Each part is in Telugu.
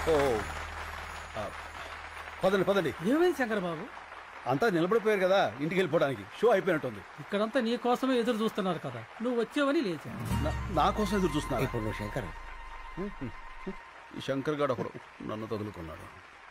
ఓ ఆ, పదండి పదండి ఏమైంది శంకర్ బాబు అంతా నిలబడిపోయారు కదా ఇంటికి వెళ్ళిపోవడానికి షో అయిపోయినట్టుంది ఇక్కడంతా నీ కోసమే ఎదురు చూస్తున్నారు కదా నువ్వు వచ్చావని లేచాను నా- నా కోసం ఎదురు చూస్తున్నారు ఇప్పుడు నువ్వు శంకర్ ఈ శంకర్ గారు ఒకడు నన్ను తగులుకున్నాడు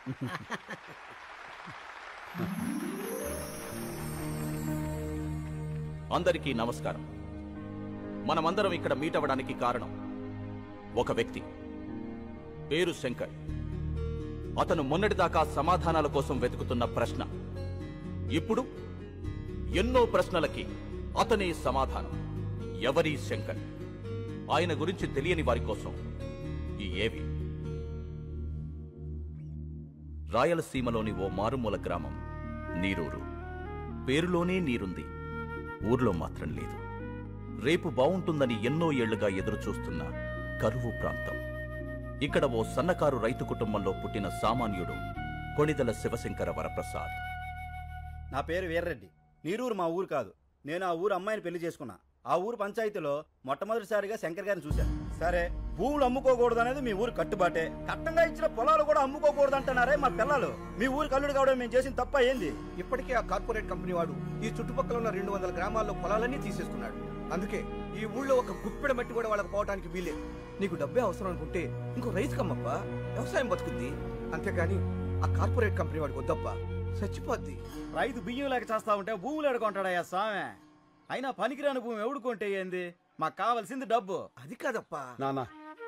అందరికీ నమస్కారం మనమందరం ఇక్కడ మీట్ అవ్వడానికి కారణం ఒక వ్యక్తి పేరు శంకర్ అతను మొన్నటిదాకా సమాధానాల కోసం వెతుకుతున్న ప్రశ్న ఇప్పుడు ఎన్నో ప్రశ్నలకి అతనే సమాధానం ఎవరి శంకర్ ఆయన గురించి తెలియని వారి కోసం ఈ ఏవి రాయలసీమలోని ఓ మారుమూల గ్రామం నీరూరు పేరులోనే నీరుంది ఊర్లో మాత్రం లేదు రేపు బావుంటుందని ఎన్నో ఏళ్లుగా ఎదురుచూస్తున్న కరువు ప్రాంతం ఇక్కడ ఓ సన్నకారు రైతు కుటుంబంలో పుట్టిన సామాన్యుడు కొణిదల శివశంకర వరప్రసాద్ నా పేరు వీర్రెడ్డి నీరూరు మా ఊరు కాదు నేను ఆ ఊరు అమ్మాయిని పెళ్లి చేసుకున్నా ఆ ఊరు పంచాయతీలో మొట్టమొదటిసారిగా శంకర్ గారిని చూశాను సరే భూములు అమ్ముకోకూడదు అనేది మీ ఊరు కట్టుబాటే కట్టంగా ఇచ్చిన పొలాలు కూడా అమ్ముకోకూడదు అంటున్నారే మా పిల్లలు మీ ఊరు కల్లుడు కావడం మేము చేసిన తప్ప ఏంది ఇప్పటికే ఆ కార్పొరేట్ కంపెనీ వాడు ఈ చుట్టుపక్కల ఉన్న రెండు వందల గ్రామాల్లో పొలాలన్నీ తీసేసుకున్నాడు అందుకే ఈ ఊళ్ళో ఒక గుప్పెడ మట్టి కూడా వాళ్ళకి పోవడానికి వీలేదు నీకు డబ్బే అవసరం అనుకుంటే ఇంకో రైతు కమ్మప్పా వ్యవసాయం బతుకుద్ది అంతేగాని ఆ కార్పొరేట్ కంపెనీ వాడికి వద్దప్పా చచ్చిపోద్ది రైతు బియ్యం లేక చేస్తా ఉంటే భూములు ఎడుకుంటాడయ్యా స్వామి అయినా పనికిరాని భూమి ఎవడుకుంటే ఏంది మాకు కావాల్సింది డబ్బు అది కాదప్పా నానా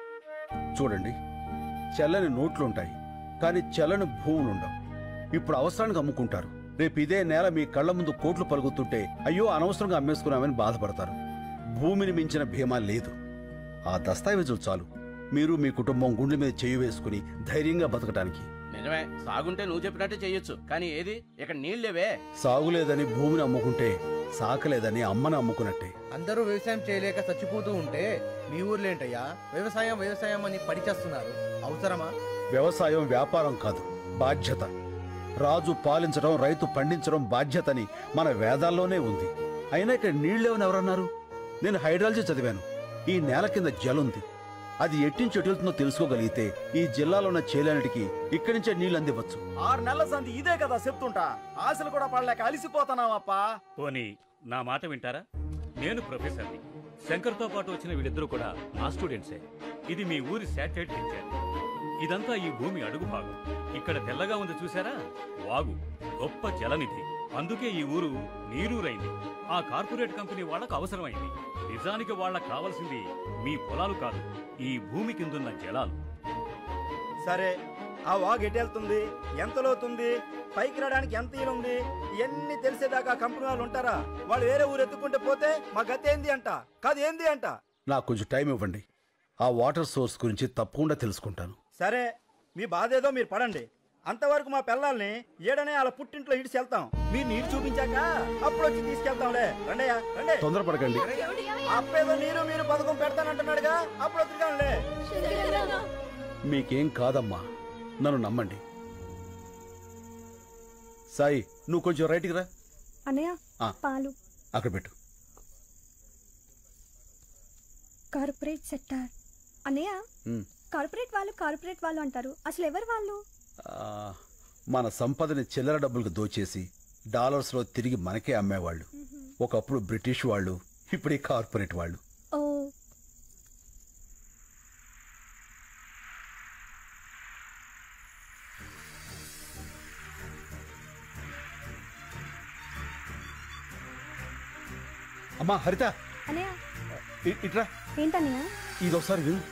చూడండి చెల్లని నోట్లుంటాయి కానీ చెల్లని భూములుండవు ఇప్పుడు అవసరానికి అమ్ముకుంటారు రేపు ఇదే నేల మీ కళ్ళ ముందు కోట్లు పలుకుతుంటే అయ్యో అనవసరంగా అమ్మేసుకున్నామని బాధపడతారు భూమిని మించిన భీమా లేదు ఆ దస్తావేజులు చాలు మీరు మీ కుటుంబం గుండె మీద చేయి వేసుకుని ధైర్యంగా బతకటానికి నిజమే సాగుంటే నువ్వు చెప్పినట్టే చెయ్యొచ్చు కానీ ఏది ఇక్కడ నీళ్ళేవే సాగులేదని భూమిని అమ్ముకుంటే సాకలేదని అమ్మని అమ్ముకున్నట్టే అందరూ వ్యవసాయం చేయలేక చచ్చిపోతూ ఉంటే మీ ఊర్లో ఏంటయ్యా వ్యవసాయం వ్యవసాయం అని పడిచేస్తున్నారు అవసరమా వ్యవసాయం వ్యాపారం కాదు బాధ్యత రాజు పాలించడం రైతు పండించడం బాధ్యతని మన వేదాల్లోనే ఉంది అయినా ఇక్కడ నీళ్ళేవని ఎవరన్నారు నేను హైడ్రాలజీ చదివాను ఈ నేల కింద జలుంది అది ఎట్టించి ఎటులుతుందో తెలుసుకోగలిగితే ఈ జిల్లాలో ఉన్న చేలన్నిటికీ ఇక్కడి నుంచే నీళ్ళు అందివచ్చు ఆరు నెలల సంది ఇదే కదా చెప్తుంటా ఆశలు కూడా పడలేక అలిసిపోతున్నావప్పా పోనీ నా మాట వింటారా నేను ప్రొఫెసర్ని శంకర్తో పాటు వచ్చిన వీళ్ళిద్దరూ కూడా నా స్టూడెంట్సే ఇది మీ ఊరి శాటిలైట్ పిక్చర్ ఇదంతా ఈ భూమి అడుగు భాగం ఇక్కడ తెల్లగా ఉంది చూసారా వాగు గొప్ప జలనిధి అందుకే ఈ ఊరు నీరూరైంది ఆ కార్పొరేట్ కంపెనీ వాళ్ళకు అవసరమైంది నిజానికి వాళ్ళకు కావాల్సింది మీ పొలాలు కాదు ఈ భూమి కిందున్న జలాలు సరే ఆ వాగు ఎటెళ్తుంది ఎంత లోతుంది పైకి రావడానికి ఎంత ఈనుంది ఇవన్నీ తెలిసేదాకా కంపెనీ వాళ్ళు ఉంటారా వాళ్ళు వేరే ఊరు ఎత్తుకుంటే పోతే మా గతి ఏంది అంట కాదు ఏంది అంట నాకు కొంచెం టైం ఇవ్వండి ఆ వాటర్ సోర్స్ గురించి తప్పకుండా తెలుసుకుంటాను సరే మీ బాధ ఏదో మీరు పడండి అంతవరకు మా పిల్లల్ని ఏడనే వాళ్ళ పుట్టింట్లో ఇడిచి వెళ్తాం మీరు నీరు చూపించాక అప్పుడు వచ్చి తీసుకెళ్తాంలే రండయ్యా రండి తొందరపడకండి అప్పేదో నీరు మీరు పథకం పెడతానంటున్నాడుగా అప్పుడు వద్దుగానులే మీకేం కాదమ్మా నన్ను నమ్మండి సాయి నువ్వు కొంచెం రైట్కి రా అన్నయ్య ఆ. పాలు అక్కడ పెట్టు కార్పొరేట్ సెక్టార్ అన్నయ్య ఉమ్. కార్పొరేట్ వాళ్ళు కార్పొరేట్ వాళ్ళు అంటారు అసలు ఎవరు వాళ్ళు ఆ, మన సంపదని చిల్లర డబ్బులకు దోచేసి డాలర్స్లో తిరిగి మనకే అమ్మేవాళ్ళు ఒకప్పుడు బ్రిటిష్ వాళ్ళు ఇప్పుడు ఈ కార్పొరేట్ వాళ్ళు ఓ అమ్మా హరిత అన్నయ్య ఇ- ఇట్రా ఏంటన్నయ్య ఇది ఒకసారి విను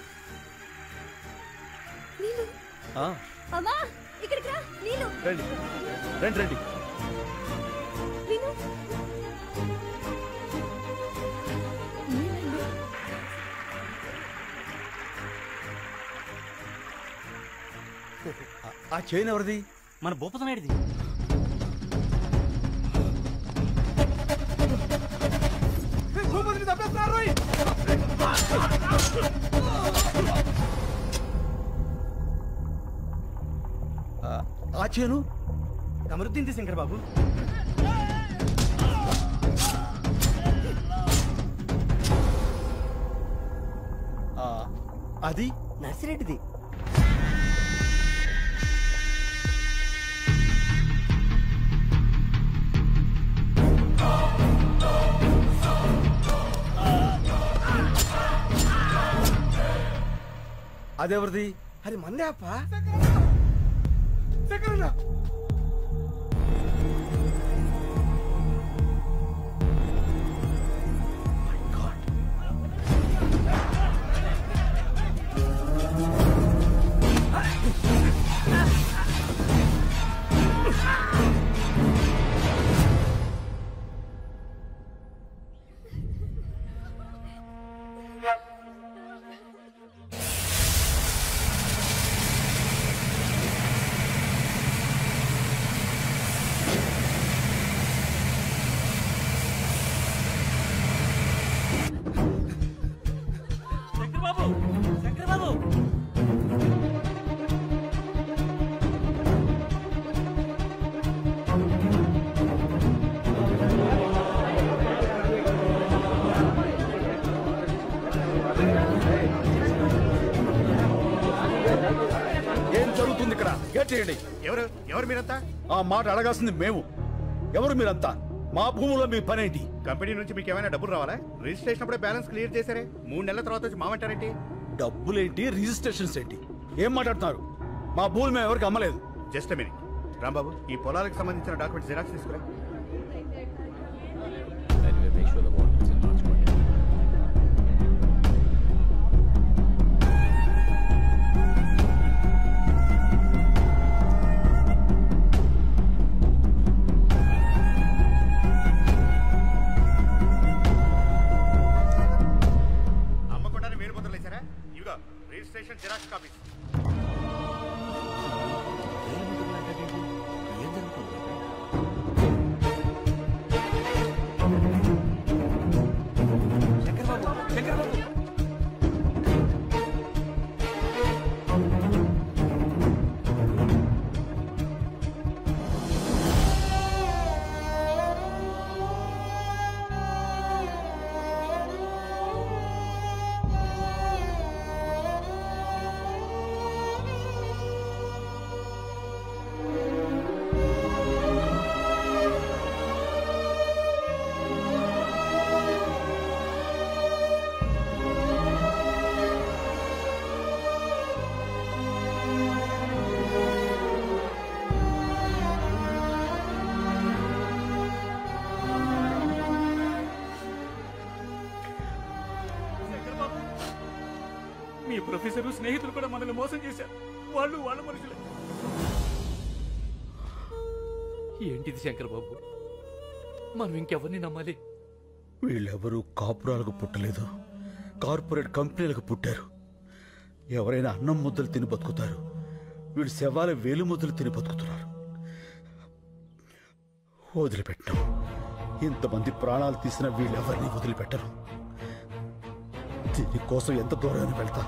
నీళ్ళు ఆ, అమ్మా ఇక్కడికి రా నీళ్ళు రండి రండి రండి విను నీళ్ళండి. ఆ- ఆ చైన్ ఎవరిది మన భూపతనాయుడిది భూపతిని తప్పేస్తున్నారు రోయ్. ఆ, ఆ చేను కమరుద్దీన్ శంకర్ బాబు ఆ, అది నర్సిరెడ్డిది అదెవరిది అది మందే అప్ప శంకరన్న శంకర్ బాబు శంకర్ బాబు ఏం జరుగుతుంది ఇక్కడ గేట్ చేయండి ఎవరు ఎవరు మీరంతా ఆ మాట అడగాల్సింది మేము ఎవరు మీరంతా మా భూములో మీ పనేంటి కంపెనీ నుంచి మీకు ఏమైనా డబ్బులు రావాలా రిజిస్ట్రేషన్ అప్పుడే బ్యాలెన్స్ క్లియర్ చేశారే మూడు నెలల తర్వాత వచ్చి మామంటారేంటి డబ్బులేంటి రిజిస్ట్రేషన్స్ ఏంటి ఏం మాట్లాడుతున్నారు మా భూములు మేము ఎవరికి అమ్మలేదు జస్ట్ మినిట్ రాంబాబు ఈ పొలాలకు సంబంధించిన డాక్యుమెంట్స్ జిరాక్స్ తీసుకురా అమ్మకుండానే వేలు ముద్రలు వేశారా ఇవిగో registration xerox copies Shankar Babu Shankar Babu Shankar Babu మీ ప్రొఫెసర్ స్నేహితులు కూడా మనల్ని మోసం చేశారు వాళ్ళు వాళ్ళ మనుషులే ఏంటిది శంకర్ బాబు మనం ఇంకెవరిని నమ్మాలి వీళ్ళెవరూ కాపురాలకు పుట్టలేదు కార్పొరేట్ కంపెనీలకు పుట్టారు ఎవరైనా అన్నం ముద్దలు తిని బతుకుతారు వీళ్ళు శవాల వేలు ముద్దలు తిని బతుకుతున్నారు వదిలిపెట్టాం ఇంతమంది ప్రాణాలు తీసిన వీళ్ళెవరిని వదిలిపెట్టరు దీనికోసం ఎంత దూరాన్ని వెళ్తా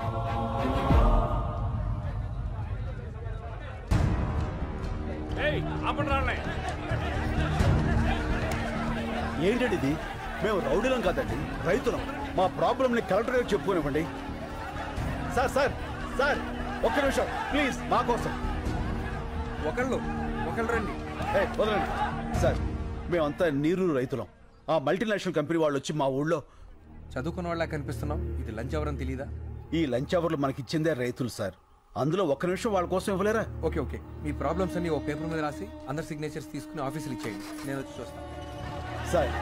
ఏంటండి ఇది మేము రౌడీలం కాదండి రైతులం మా ప్రాబ్లంని కలెక్టర్ గారికి చెప్పుకోనివ్వండి సార్ సార్ సార్ ఒక్క నిమిషం ప్లీజ్ మా కోసం ఒకళ్ళు ఒకళ్ళు రండి ఏ, వదలండి సార్ మేమంతా నీరు రైతులం ఆ మల్టీనేషనల్ కంపెనీ వాళ్ళు వచ్చి మా ఊళ్ళో చదువుకున్న వాళ్ళ కనిపిస్తున్నాం ఇది లంచ్ అవరం తెలీదా ఈ లంచ్ అవర్లు మనకి ఇచ్చిందే రైతులు సార్ అందులో ఒక్క నిమిషం వాళ్ళ కోసం ఇవ్వలేరా ఓకే ఓకే మీ ప్రాబ్లమ్స్ అన్ని ఓ పేపర్ మీద రాసి అందరి సిగ్నేచర్స్ తీసుకుని ఆఫీసులు ఇచ్చేయండి నేను వచ్చి చూస్తాను సార్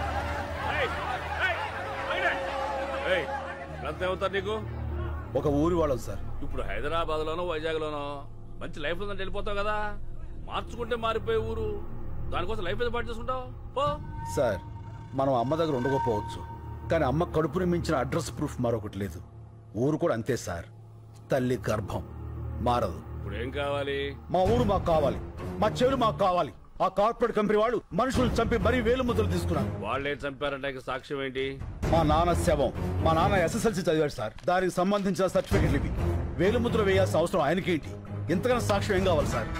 ఎంత అవుతారు నీకు ఒక ఊరి వాళ్ళం సార్ ఇప్పుడు హైదరాబాద్ లోనో వైజాగ్ లోనో మంచి లైఫ్ ఉందంటే వెళ్ళిపోతావు కదా మార్చుకుంటే మారిపోయే ఊరు దానికోసం లైఫ్ ఏదో పాటు చేసుకుంటావు పో సార్ మనం అమ్మ దగ్గర ఉండకపోవచ్చు కానీ అమ్మ కడుపుని మించిన అడ్రస్ ప్రూఫ్ మరొకటి లేదు ఊరు కూడా అంతే సార్ తల్లి గర్భం మారదు ఇప్పుడు ఏం కావాలి మా ఊరు మాకు కావాలి మా చెవులు మాకు కావాలి ఆ కార్పొరేట్ కంపెనీ వాళ్ళు మనుషులు చంపి మరీ వేలు ముద్దలు తీసుకున్నారు వాళ్ళే చంపారంటే సాక్ష్యం ఏంటి మా నాన్న శవం మా నాన్న ఎస్ఎస్ఎల్సి చదివాడు సార్ దానికి సంబంధించిన సర్టిఫికెట్లు ఇవి వేలు ముద్ర వేయాల్సిన అవసరం ఆయనకేంటి ఇంతకన్నా సాక్ష్యం ఏం కావాలి సార్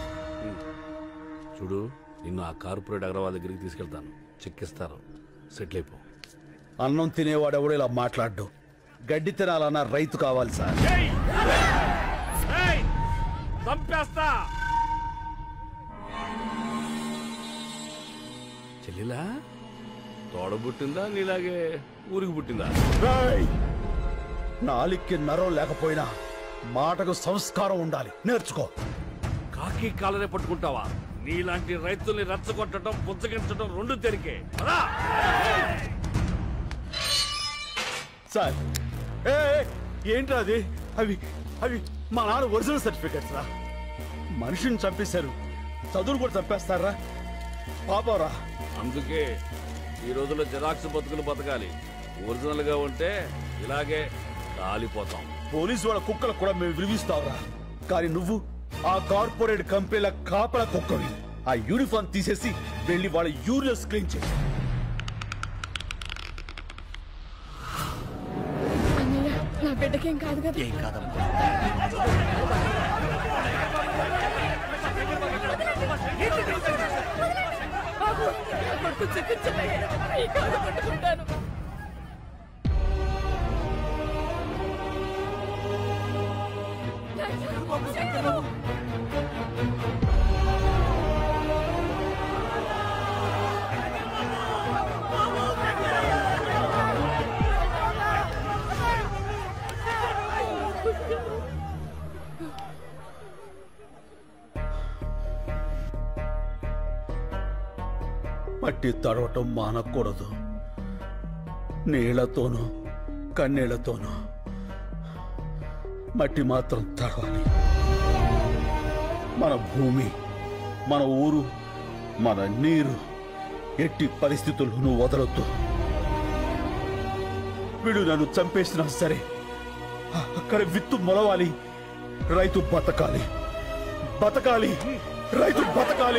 చూడు నిన్ను ఆ కార్పొరేట్ అగ్రవాల్ దగ్గరికి తీసుకెళ్తాను చెక్కిస్తారు సెటిల్ అయిపో అన్నం తినేవాడు ఎవడు ఇలా మాట్లాడ్డు గడ్డి తినాలన్న రైతు కావాలి సార్ చంపేస్తా చెల్లిలా తోడ పుట్టిందా నీలాగే ఊరికి పుట్టిందా రేయ్! నాలిక్కి నరం లేకపోయినా మాటకు సంస్కారం ఉండాలి నేర్చుకో కాకి కాలనే పట్టుకుంటావా నీలాంటి రైతుల్ని రెచ్చగొట్టడం బుజ్జగించడం రెండు తెరికే పదా! సార్ ఏ ఏ, ఏంట్రా అది అవి అవి మా నాన్న ఒరిజినల్ సర్టిఫికెట్స్ రా మనిషిని చంపేశారు చదువులు కూడా చంపేస్తారా పాపరా అందుకే ఈ రోజుల్లో జిరాక్స్ బతుకులు బతకాలి ఒరిజినల్ గా ఉంటే ఇలాగే కాలిపోతాం పోలీసు వాళ్ళ కుక్కలకు కూడా మేము విలువిస్తావురా కానీ నువ్వు ఆ కార్పొరేట్ కంపెనీల కాపల కుక్కవి ఆ యూనిఫామ్ తీసేసి వెళ్ళి వాళ్ళ యూరియస్ క్లీన్ చేసి అన్నయ్య నా బిడ్డకేం కాదు కదా ఏం కాదమ్మా బాబు నా కొడుకు చికిత్సలయ్య ఈ కాలు పట్టుకుంటాను శంకరు మట్టి తడవటం మానకూడదు నీళ్లతోనూ కన్నీళ్లతోనూ మట్టి మాత్రం తడవాలి మన భూమి మన ఊరు మన నీరు ఎట్టి పరిస్థితుల్లోనూ వదలొద్దు వీడు నన్ను చంపేసినా సరే అక్కడ విత్తు మొలవాలి రైతు బతకాలి బతకాలి రైతు బతకాలి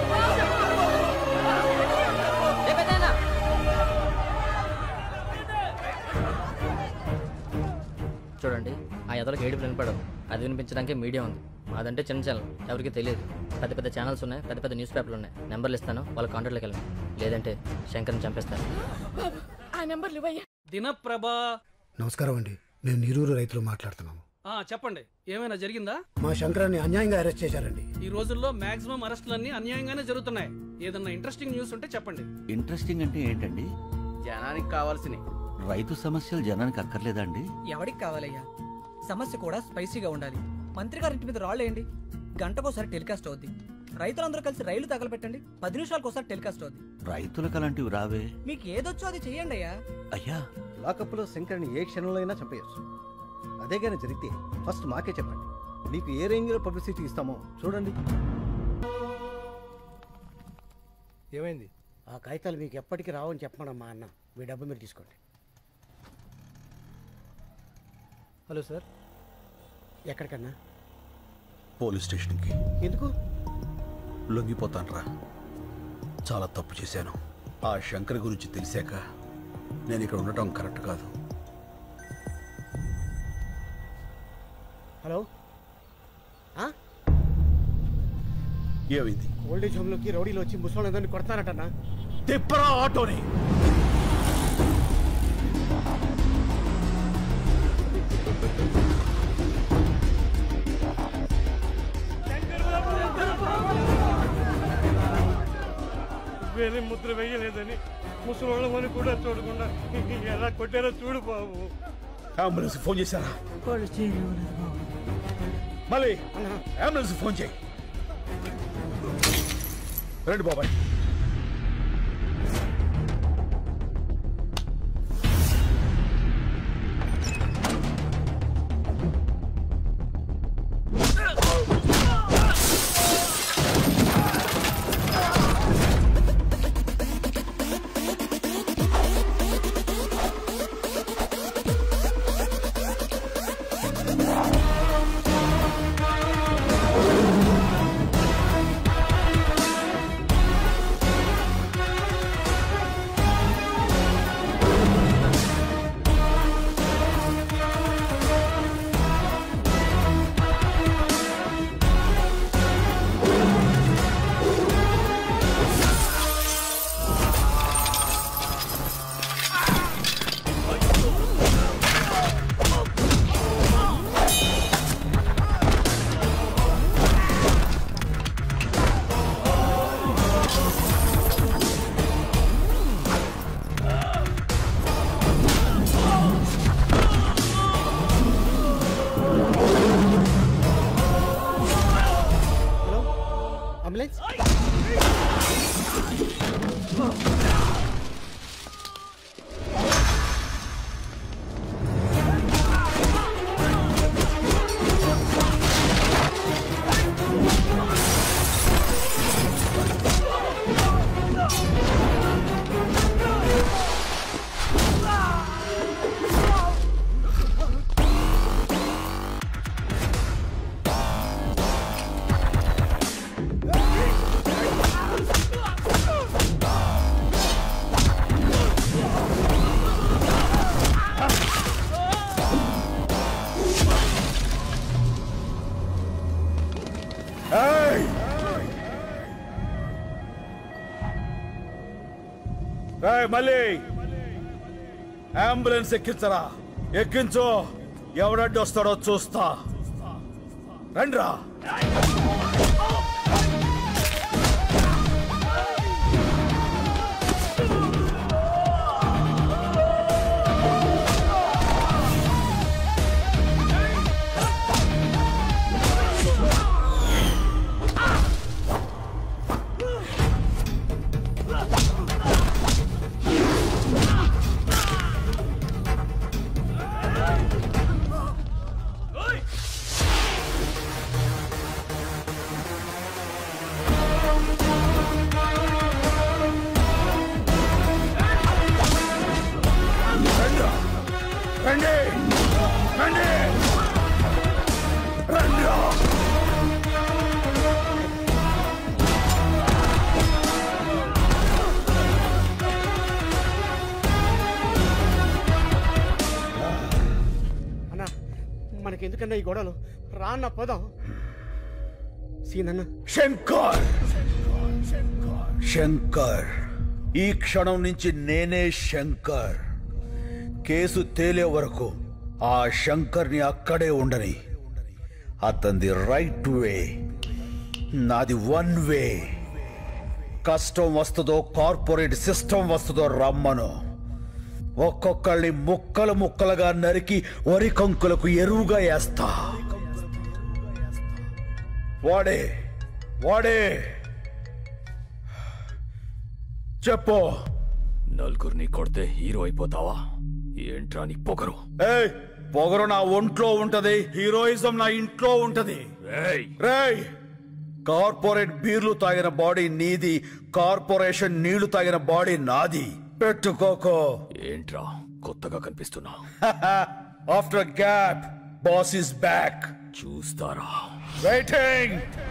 చూడండి ఆ ఎదలకు ఏడుపు వినపడవు అది వినిపించడానికి మీడియా ఉంది అదంటే చిన్న ఛానల్ ఎవరికి తెలియదు పెద్ద పెద్ద ఛానల్స్ ఉన్నాయి పెద్ద పెద్ద న్యూస్ పేపర్లు ఉన్నాయి నెంబర్లు ఇస్తాను వాళ్ళ కాంటాక్ట్లోకి వెళ్ళండి లేదంటే శంకర్ని చంపేస్తాను బాబు ఆ నెంబర్లు ఇవ్వయ్యా దినప్రభా నమస్కారం అండి మేము నీరూరు రైతులు మాట్లాడుతున్నాము ఆ, చెప్పండి ఏమైనా జరిగిందా మా శంకరాన్ని అన్యాయంగా అరెస్ట్ చేశారండి ఈ రోజుల్లో మాక్సిమం అరెస్టులన్నీ అన్యాయంగానే జరుగుతున్నాయి ఏదన్నా ఇంట్రెస్టింగ్ న్యూస్ ఉంటే చెప్పండి ఇంట్రెస్టింగ్ అంటే ఏంటండి జనానికి కావాల్సినవి రైతు సమస్యలు జనానికి అక్కర్లేదా అండి ఎవడికి కావాలయ్యా సమస్య కూడా స్పైసీగా ఉండాలి మంత్రి గారి ఇంటి మీద రాళ్ళేయండి గంటకోసారి టెలికాస్ట్ అవుద్ది రైతులందరూ కలిసి రైలు తగలబెట్టండి పది నిమిషాలకోసారి టెలికాస్ట్ అవుద్ది రైతులకు అలాంటివి రావే మీకు ఏదొచ్చో అది చెయ్యండి అయ్యా అయ్యా లాకప్లో శంకర్ని ఏ క్షణంలో అయినా చంపేయచ్చు అదే కానీ జరిగితే ఫస్ట్ మాకే చెప్పండి మీకు ఏ రేంజ్లో పబ్లిసిటీ ఇస్తామో చూడండి ఏమైంది ఆ కాగితాలు మీకు ఎప్పటికీ రావని చెప్పమన్నా మా అన్న మీ డబ్బు మీరు తీసుకోండి హలో సార్ ఎక్కడికన్నా పోలీస్ స్టేషన్కి ఎందుకు లొంగిపోతాను రా చాలా తప్పు చేశాను ఆ శంకర్ గురించి తెలిసాక నేను ఇక్కడ ఉండటం కరెక్ట్ కాదు హలో ఆ? ఏమైంది ఓల్డేజ్ హోమ్లోకి రౌడీలు వచ్చి ముసలోళ్ళందరినీ కొడతారటన్నా తిప్పరా ఆటోని వేరే ముద్ర వేయలేదని ముసలోళ్ళమని కూడా చూడకుండా ఎలా కొట్టారో చూడు బాబు అంబులెన్స్ ఫోన్ చేశారా మళ్ళీ అంబులెన్స్ ఫోన్ చేయి రండి బాబాయ్ రాయ్ మళ్ళీ అంబులెన్స్ ఎక్కించరా ఎక్కించు ఎవడడ్డు వస్తాడో చూస్తా రండ్రా రండి రండి రండి అన్నా మనకెందుకన్నా ఈ గొడవలు రాన్న పోదాం సీనన్న శంకర్ శంకర్ ఈ క్షణం నుంచి నేనే శంకర్ కేసు తేలే వరకు ఆ శంకర్ని అక్కడే ఉండని అతనిది రైట్ వే నాది వన్ వే కష్టం వస్తుందో కార్పొరేట్ సిస్టమ్ వస్తుందో రమ్మను ఒక్కొక్కళ్ళని ముక్కలు ముక్కలుగా నరికి వరి కంకులకు ఎరువుగా వేస్తా వాడే వాడే చెప్పు నలుగురిని కొడితే హీరో అయిపోతావా ఏంట్రా నీ పొగరు ఏయ్ పొగరు నా ఒంట్లో ఉంటది హీరోయిజం నా ఇంట్లో ఉంటది రేయ్ కార్పొరేట్ బీర్లు తాగిన బాడీ నీది కార్పొరేషన్ నీళ్లు తాగిన బాడీ నాది పెట్టుకోకో ఏంట్రా కొత్తగా కనిపిస్తున్నా after gap boss is back చూస్తారా వెయిటింగ్